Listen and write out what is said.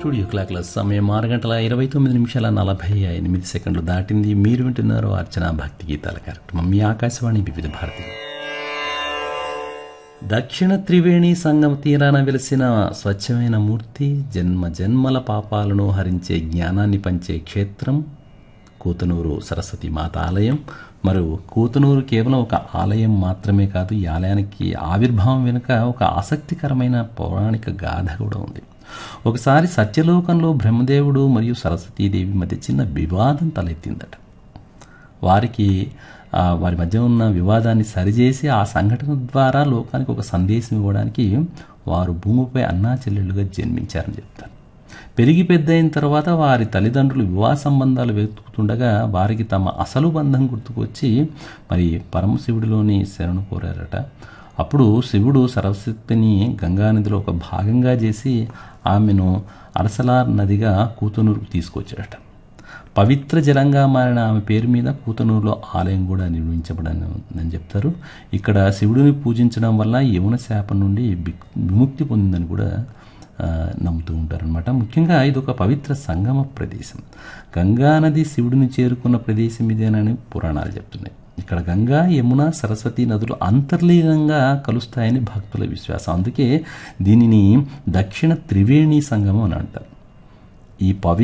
studio క్లాక్ల సమయం ఆరు గంటల ఇరవై తొమ్మిది నిమిషాల నలభై ఎనిమిది సెకండ్లు దాటింది మీరు వింటున్నారు అర్చన భక్తి గీతాల కార్యక్రమం మీ ఆకాశవాణి వివిధ భారతి దక్షిణ త్రివేణి సంగమ తీరాన వెలిసిన స్వచ్ఛమైన మూర్తి జన్మ జన్మల పాపాలను హరించే జ్ఞానాన్ని పంచే క్షేత్రం కూతనూరు సరస్వతి మాత ఆలయం మరియు కూతనూరు కేవలం ఒక ఆలయం మాత్రమే కాదు ఈ ఆలయానికి ఆవిర్భావం వెనుక ఒక ఆసక్తికరమైన పౌరాణిక గాథ కూడా ఉంది ఒకసారి సత్యలోకంలో బ్రహ్మదేవుడు మరియు సరస్వతీదేవి మధ్య చిన్న వివాదం తలెత్తిందట వారికి ఆ, వారి మధ్య ఉన్న వివాదాన్ని సరిచేసి ఆ సంఘటన ద్వారా లోకానికి ఒక సందేశం ఇవ్వడానికి వారు భూమిపై అన్నా చెల్లెళ్ళుగా జన్మించారని చెప్తారు పెరిగి పెద్ద అయిన తర్వాత వారి తల్లిదండ్రులు వివాహ సంబంధాలు వెతుకుతుండగా వారికి తమ అసలు బంధం గుర్తుకొచ్చి మరి పరమశివుడిలోని శరణు కోరారట అప్పుడు శివుడు సరస్వతిని గంగానదిలో ఒక భాగంగా చేసి ఆమెను అరసలార్ నదిగా కూతనూరుకు తీసుకొచ్చాడట పవిత్ర జలంగా మారిన ఆమె పేరు మీద కూతనూరులో ఆలయం కూడా నిర్మించబడని చెప్తారు ఇక్కడ శివుడిని పూజించడం వల్ల యమున శాపం నుండి వి- విముక్తి పొందిందని కూడా ఆ, నమ్ముతూ ఉంటారనమాట ముఖ్యంగా ఇది ఒక పవిత్ర సంగమ ప్రదేశం గంగా నది శివుడిని చేరుకున్న ప్రదేశం ఇదేనని పురాణాలు చెప్తున్నాయి ఇక్కడ గంగా యమున సరస్వతి నదులు అంతర్లీనంగా కలుస్తాయని భక్తుల విశ్వాసం అందుకే దీనిని దక్షిణ త్రివేణి సంగమం అని అంటారు ఈ పవి